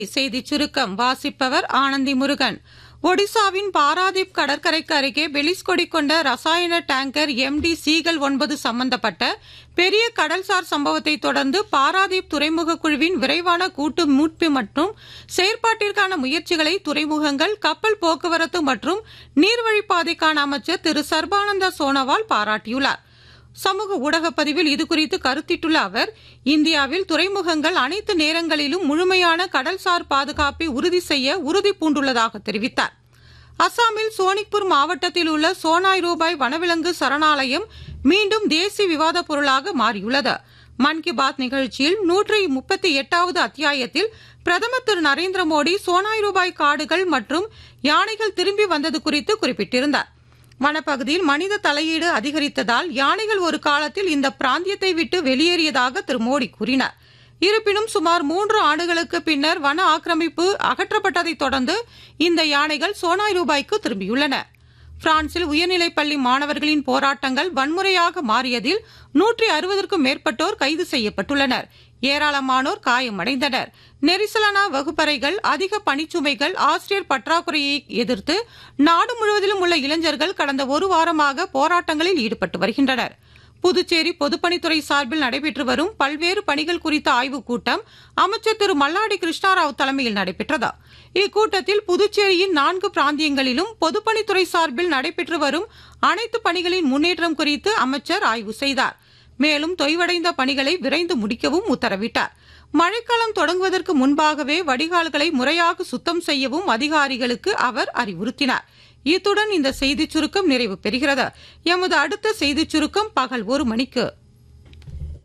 செய்திச் சுருக்கம் வாசிப்பவர் ஆனந்தி முருகன் ஒடிசாவின் பாராதீப் கடற்கரைக்கு அருகே பெலிஸ்கொடி கொண்ட ரசாயன டேங்கர் எம்டி சீகல் ஒன்பது சம்பந்தப்பட்ட பெரிய கடல்சார் சம்பவத்தை தொடர்ந்து பாராதீப் துறைமுக குழுவின் விரைவான கூட்டு மீட்பு மற்றும் செயற்பாட்டிற்கான முயற்சிகளை துறைமுகங்கள் கப்பல் போக்குவரத்து மற்றும் நீர்வழிப்பாதைக்கான அமைச்சர் திரு சர்பானந்தா சோனோவால் பாராட்டியுள்ளார் சமூக ஊடகப் பதிவில் இதுகுறித்து கருத்திட்டுள்ள அவர் இந்தியாவில் துறைமுகங்கள் அனைத்து நேரங்களிலும் முழுமையான கடல்சார் பாதுகாப்பை உறுதி செய்ய உறுதி பூண்டுள்ளதாக தெரிவித்தார் அசாமில் சோனிக்பூர் மாவட்டத்தில் உள்ள சோனாய் ரூபாய் வனவிலங்கு சரணாலயம் மீண்டும் தேசிய விவாதப் பொருளாக மாறியுள்ளது மன் கி பாத் நிகழ்ச்சியில் நூற்றி முப்பத்தி எட்டாவது அத்தியாயத்தில் பிரதமர் திரு நரேந்திர மோடி சோனாய் ரூபாய் காடுகள் மற்றும் யானைகள் திரும்பி வந்தது குறித்து குறிப்பிட்டிருந்தார் வனப்பகுதியில் மனித தலையீடு அதிகரித்ததால் யானைகள் ஒரு காலத்தில் இந்த பிராந்தியத்தை விட்டு வெளியேறியதாக திரு மோடி கூறினார் இருப்பினும் சுமார் மூன்று ஆண்டுகளுக்கு பின்னர் வன ஆக்கிரமிப்பு அகற்றப்பட்டதைத் தொடர்ந்து இந்த யானைகள் சோனாய் ரூபாய்க்கு திரும்பியுள்ளன பிரான்சில் உயர்நிலைப் பள்ளி மாணவர்களின் போராட்டங்கள் வன்முறையாக மாறியதில் நூற்றி அறுபதற்கும் மேற்பட்டோர் கைது செய்யப்பட்டுள்ளனர் ஏராளமானோர் காயமடைந்தனர் நெரிசலான வகுப்பறைகள் அதிக பணிச்சுமைகள் ஆசிரியர் பற்றாக்குறையை எதிர்த்து நாடு முழுவதிலும் உள்ள இளைஞர்கள் கடந்த ஒரு வாரமாக போராட்டங்களில் ஈடுபட்டு வருகின்றனர் புதுச்சேரி பொதுப்பணித்துறை சார்பில் நடைபெற்று வரும் பல்வேறு பணிகள் குறித்த ஆய்வுக் கூட்டம் அமைச்சர் திரு மல்லாடி கிருஷ்ணாராவ் தலைமையில் நடைபெற்றது இக்கூட்டத்தில் புதுச்சேரியின் நான்கு பிராந்தியங்களிலும் பொதுப்பணித்துறை சார்பில் நடைபெற்று வரும் அனைத்து பணிகளின் முன்னேற்றம் குறித்து அமைச்சர் ஆய்வு செய்தார் மேலும் தொய்வடைந்த பணிகளை விரைந்து முடிக்கவும் உத்தரவிட்டார் மழைக்காலம் தொடங்குவதற்கு முன்பாகவே வடிகால்களை முறையாக சுத்தம் செய்யவும் அதிகாரிகளுக்கு அவர் அறிவுறுத்தினார் இத்துடன் இந்த செய்திச் சுருக்கம் நிறைவு பெறுகிறது எமது அடுத்த செய்திச் சுருக்கம் பகல் ஒரு மணிக்கு